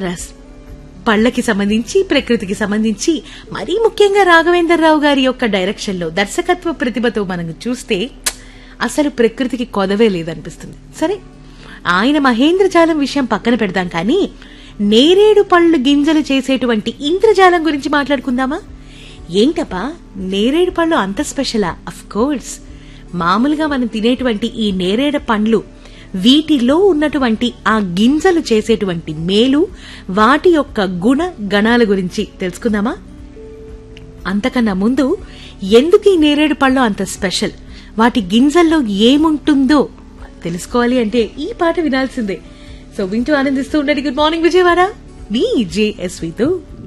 రస్ పళ్ళకి సంబంధించి ప్రకృతికి సంబంధించి మరీ ముఖ్యంగా రాఘవేంద్రరావు గారి యొక్క డైరెక్షన్ లో దర్శకత్వ ప్రతిభతో మనం చూస్తే అసలు ప్రకృతికి కొదవే లేదనిపిస్తుంది సరే ఆయన మహేంద్రజాలం విషయం పక్కన పెడదాం కానీ నేరేడు పళ్ళు గింజలు చేసేటువంటి ఇంద్రజాలం గురించి మాట్లాడుకుందామా ఏంటప్పా నేరేడు పళ్ళు అంత స్పెషలా అఫ్ కోర్స్ మామూలుగా మనం తినేటువంటి ఈ నేరేడు పండ్లు వీటిలో ఉన్నటువంటి ఆ గింజలు చేసేటువంటి మేలు వాటి యొక్క గుణ గణాల గురించి తెలుసుకుందామా అంతకన్నా ముందు ఎందుకు ఈ నేరేడు పళ్ళు అంత స్పెషల్ వాటి గింజల్లో ఏముంటుందో తెలుసుకోవాలి అంటే ఈ పాట వినాల్సిందే సో వింటూ ఆనందిస్తూ ఉండండి గుడ్ మార్నింగ్ విజయవాడ మీ జేఎస్వితో